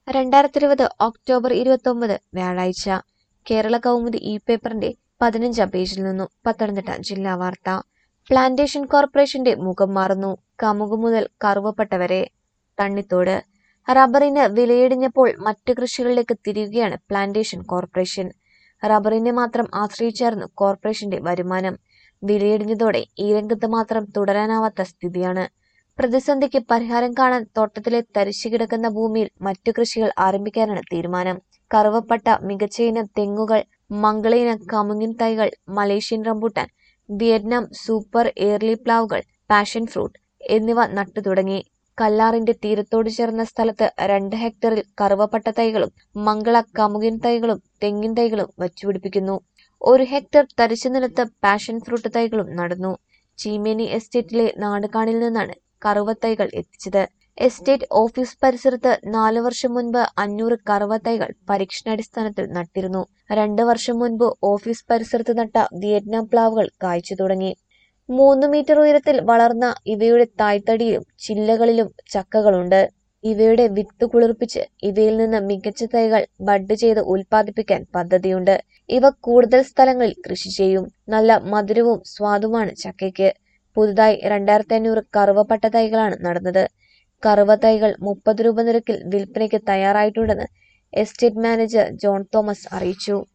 രണ്ടായിരത്തി ഇരുപത് ഒക്ടോബർ ഇരുപത്തൊമ്പത് വ്യാഴാഴ്ച കേരള കൗമുദി ഇ പേപ്പറിന്റെ പതിനഞ്ചാം പേജിൽ നിന്നും പത്തനംതിട്ട ജില്ലാ വാർത്ത പ്ലാന്റേഷൻ കോർപ്പറേഷന്റെ മുഖം മാറുന്നു കമുക് മുതൽ കറുവപ്പട്ട വരെ തണ്ണിത്തോട് റബ്ബറിന് വിലയിടിഞ്ഞപ്പോൾ മറ്റു കൃഷികളിലേക്ക് തിരിയുകയാണ് പ്ലാന്റേഷൻ കോർപ്പറേഷൻ റബ്ബറിനെ മാത്രം ആശ്രയിച്ചായിരുന്നു കോർപ്പറേഷന്റെ വരുമാനം വിലയിടിഞ്ഞതോടെ ഈ രംഗത്ത് മാത്രം തുടരാനാവാത്ത സ്ഥിതിയാണ് പ്രതിസന്ധിക്ക് പരിഹാരം കാണാൻ തോട്ടത്തിലെ തരിശു കിടക്കുന്ന ഭൂമിയിൽ മറ്റു കൃഷികൾ ആരംഭിക്കാനാണ് തീരുമാനം കറുവപ്പട്ട മികച്ച ഇനം തെങ്ങുകൾ മംഗളയിനം കമുങ്ങിൻ തൈകൾ Malaysian rambutan Vietnam super early പ്ലാവുകൾ പാഷൻ ഫ്രൂട്ട് എന്നിവ നട്ടു തുടങ്ങി കല്ലാറിന്റെ തീരത്തോട് ചേർന്ന സ്ഥലത്ത് രണ്ട് ഹെക്ടറിൽ കറുവപ്പട്ട തൈകളും മംഗള കമുകിൻ തൈകളും തെങ്ങിൻ തൈകളും വച്ചുപിടിപ്പിക്കുന്നു ഒരു ഹെക്ടർ തരിശു നിലത്ത് പാഷൻ ഫ്രൂട്ട് തൈകളും നടന്നു ചീമേനി എസ്റ്റേറ്റിലെ നാടുകാണിൽ നിന്നാണ് കറുവത്തൈകൾ എത്തിച്ചത് എസ്റ്റേറ്റ് ഓഫീസ് പരിസരത്ത് നാലു വർഷം മുൻപ് അഞ്ഞൂറ് കറുവത്തൈകൾ പരീക്ഷണാടിസ്ഥാനത്തിൽ നട്ടിരുന്നു രണ്ട് വർഷം മുൻപ് ഓഫീസ് പരിസരത്ത് നട്ട വിയറ്റ്നാം പ്ലാവുകൾ കായ്ച്ചു തുടങ്ങി മൂന്ന് മീറ്റർ ഉയരത്തിൽ വളർന്ന ഇവയുടെ തായ്തടിയിലും ചില്ലകളിലും ചക്കകളുണ്ട് ഇവയുടെ വിത്ത് കുളിർപ്പിച്ച് ഇവയിൽ നിന്ന് മികച്ച തൈകൾ ബഡ് ചെയ്ത് ഉൽപ്പാദിപ്പിക്കാൻ പദ്ധതിയുണ്ട് ഇവ കൂടുതൽ സ്ഥലങ്ങളിൽ കൃഷി ചെയ്യും നല്ല മധുരവും സ്വാദുമാണ് ചക്കയ്ക്ക് പുതുതായി രണ്ടായിരത്തി അഞ്ഞൂറ് കറുവപ്പട്ട തൈകളാണ് നടന്നത് കറുവ തൈകൾ മുപ്പത് രൂപ നിരക്കിൽ വിൽപ്പനയ്ക്ക് തയ്യാറായിട്ടുണ്ടെന്ന് എസ്റ്റേറ്റ് മാനേജർ ജോൺ തോമസ് അറിയിച്ചു